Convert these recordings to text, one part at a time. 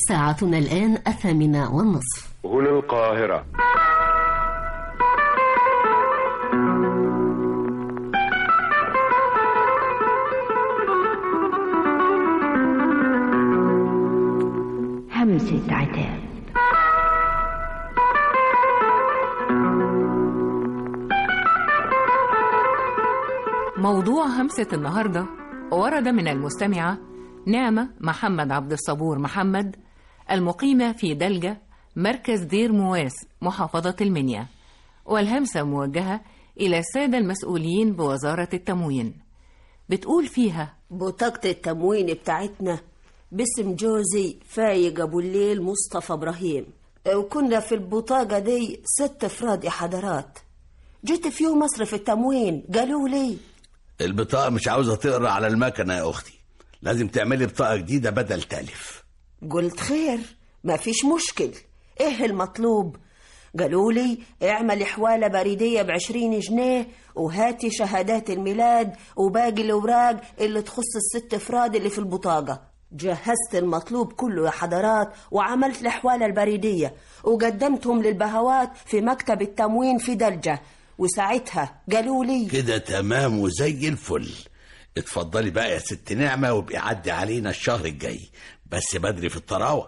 ساعتنا الآن الثامنة والنصف هنا القاهرة همسة عتاب موضوع همسة النهاردة ورد من المستمعة نعمة محمد عبد الصبور محمد المقيمة في دلجة مركز دير مواس محافظة المنيا والهمسة موجهة إلى السادة المسؤولين بوزارة التموين بتقول فيها بطاقة التموين بتاعتنا باسم جوزي فايق أبو الليل مصطفى إبراهيم وكنا في البطاقة دي ست أفراد يا حضرات جيت في يوم أصرف التموين قالوا لي البطاقة مش عاوزة تقرا على المكنة يا أختي لازم تعملي بطاقة جديدة بدل تالف قلت خير ما فيش مشكل ايه المطلوب قالوا لي اعمل حوالة بريدية بعشرين جنيه وهاتي شهادات الميلاد وباقي الأوراق اللي تخص الست أفراد اللي في البطاقة جهزت المطلوب كله يا حضرات وعملت الحوالة البريدية وقدمتهم للبهوات في مكتب التموين في دلجة وساعتها قالوا لي كده تمام وزي الفل اتفضلي بقى يا ست نعمة وابقي عدي علينا الشهر الجاي بس بدري في الطراوة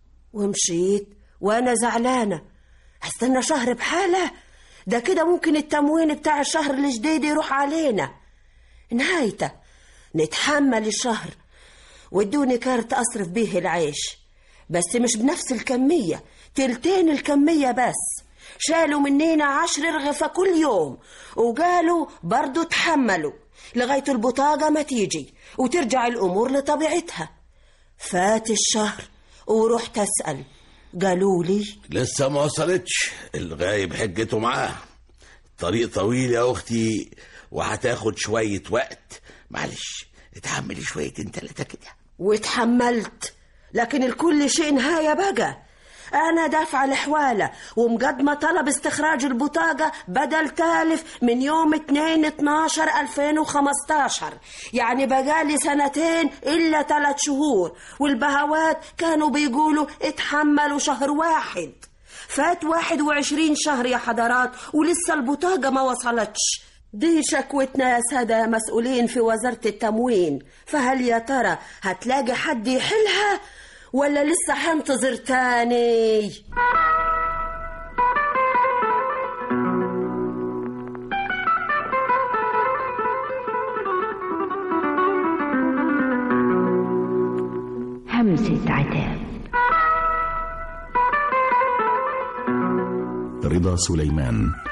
ومشيت وانا زعلانه هستنى شهر بحاله ده كده ممكن التموين بتاع الشهر الجديد يروح علينا نهايته نتحمل الشهر وادوني كارت اصرف بيه العيش بس مش بنفس الكميه تلتين الكميه بس شالوا مننا عشر رغفة كل يوم وقالوا برضو تحملوا لغاية البطاقة ما تيجي وترجع الأمور لطبيعتها فات الشهر ورحت أسأل قالوا لي لسه ما وصلتش الغايب حجته معاه طريق طويل يا أختي وهتاخد شوية وقت معلش اتحملي شويتين تلاتة كده واتحملت لكن الكل شيء نهاية بقى أنا دافعة الحوالة ومقدمة طلب استخراج البطاقة بدل تالف من يوم 2 12 2015 يعني بقالي سنتين إلا ثلاث شهور والبهوات كانوا بيقولوا اتحملوا شهر واحد فات 21 شهر يا حضرات ولسه البطاقة ما وصلتش دي شكوتنا يا سادة مسؤولين في وزارة التموين فهل يا ترى هتلاقي حد يحلها ولا لسه هنتظر تاني همسة عتاب رضا سليمان